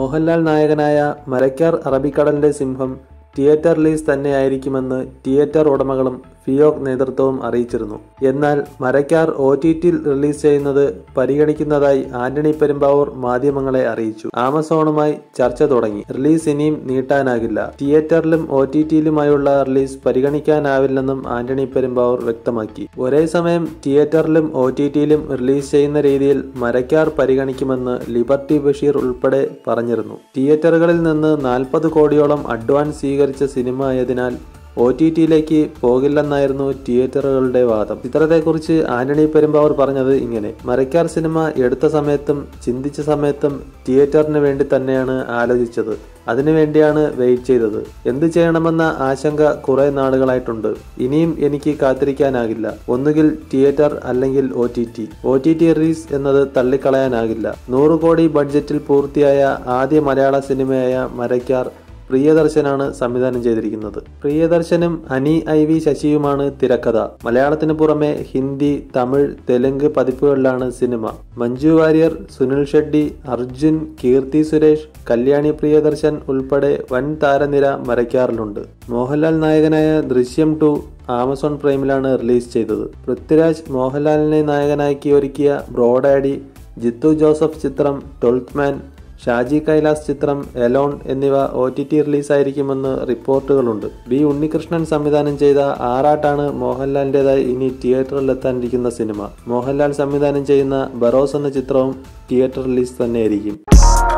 മോഹൻലാൽ നായകനായ മരക്കാർ അറബിക്കടലിന്റെ സിംഹം തിയേറ്റർ റിലീസ് തന്നെയായിരിക്കുമെന്ന് തിയേറ്റർ ഉടമകളും ഫിയോക് നേതൃത്വവും അറിയിച്ചിരുന്നു എന്നാൽ മരക്കാർ ഒ ടി ടിയിൽ റിലീസ് ചെയ്യുന്നത് പരിഗണിക്കുന്നതായി ആന്റണി പെരുമ്പാവൂർ മാധ്യമങ്ങളെ അറിയിച്ചു ആമസോണുമായി ചർച്ച തുടങ്ങി റിലീസ് ഇനിയും നീട്ടാനാകില്ല തിയേറ്ററിലും ഒ ടി ടിയിലുമായുള്ള റിലീസ് പരിഗണിക്കാനാവില്ലെന്നും ആന്റണി പെരുമ്പാവൂർ വ്യക്തമാക്കി ഒരേ സമയം തിയേറ്ററിലും ഒ ടി ടിയിലും റിലീസ് ചെയ്യുന്ന രീതിയിൽ മരക്കാർ പരിഗണിക്കുമെന്ന് ലിബർട്ടി ബഷീർ ഉൾപ്പെടെ പറഞ്ഞിരുന്നു തിയേറ്ററുകളിൽ നിന്ന് നാൽപ്പത് കോടിയോളം അഡ്വാൻസ് സ്വീകരിച്ച സിനിമ ആയതിനാൽ ഒ ടി ടിയിലേക്ക് പോകില്ലെന്നായിരുന്നു തിയേറ്ററുകളുടെ വാദം ചിത്രത്തെക്കുറിച്ച് ആന്റണി പെരുമ്പാവൂർ പറഞ്ഞത് ഇങ്ങനെ മരക്കാർ സിനിമ എടുത്ത സമയത്തും ചിന്തിച്ച സമയത്തും തിയേറ്ററിന് വേണ്ടി തന്നെയാണ് ആലോചിച്ചത് അതിനുവേണ്ടിയാണ് വെയിറ്റ് ചെയ്തത് എന്ത് ചെയ്യണമെന്ന ആശങ്ക കുറെ നാളുകളായിട്ടുണ്ട് ഇനിയും എനിക്ക് കാത്തിരിക്കാനാകില്ല ഒന്നുകിൽ തിയേറ്റർ അല്ലെങ്കിൽ O T T O T T release എന്നത് തള്ളിക്കളയാനാകില്ല നൂറ് കോടി ബഡ്ജറ്റിൽ പൂർത്തിയായ ആദ്യ മലയാള സിനിമയായ മരക്കാർ പ്രിയദർശനാണ് സംവിധാനം ചെയ്തിരിക്കുന്നത് പ്രിയദർശനും അനി ഐ വി ശശിയുമാണ് തിരക്കഥ മലയാളത്തിന് പുറമെ ഹിന്ദി തമിഴ് തെലുങ്ക് പതിപ്പുകളിലാണ് സിനിമ മഞ്ജു വാര്യർ സുനിൽ ഷെഡ്ഡി അർജുൻ കീർത്തി സുരേഷ് കല്യാണി പ്രിയദർശൻ ഉൾപ്പെടെ വൻ താരനിര മരയ്ക്കാറിലുണ്ട് മോഹൻലാൽ നായകനായ ദൃശ്യം ടു ആമസോൺ പ്രൈമിലാണ് റിലീസ് ചെയ്തത് പൃഥ്വിരാജ് മോഹൻലാലിനെ നായകനാക്കി ഒരുക്കിയ ബ്രോഡാഡി ജിത്തു ജോസഫ് ചിത്രം ട്വൽത്ത് മാൻ ഷാജി കൈലാസ് ചിത്രം എലോൺ എന്നിവ ഒ ടി ടി റിലീസായിരിക്കുമെന്ന് റിപ്പോർട്ടുകളുണ്ട് ബി ഉണ്ണികൃഷ്ണൻ സംവിധാനം ചെയ്ത ആറാട്ടാണ് മോഹൻലാലിൻ്റെതായി ഇനി തിയേറ്ററിലെത്താനിരിക്കുന്ന സിനിമ മോഹൻലാൽ സംവിധാനം ചെയ്യുന്ന ബറോസ് എന്ന ചിത്രവും തിയേറ്റർ റിലീസ് തന്നെയായിരിക്കും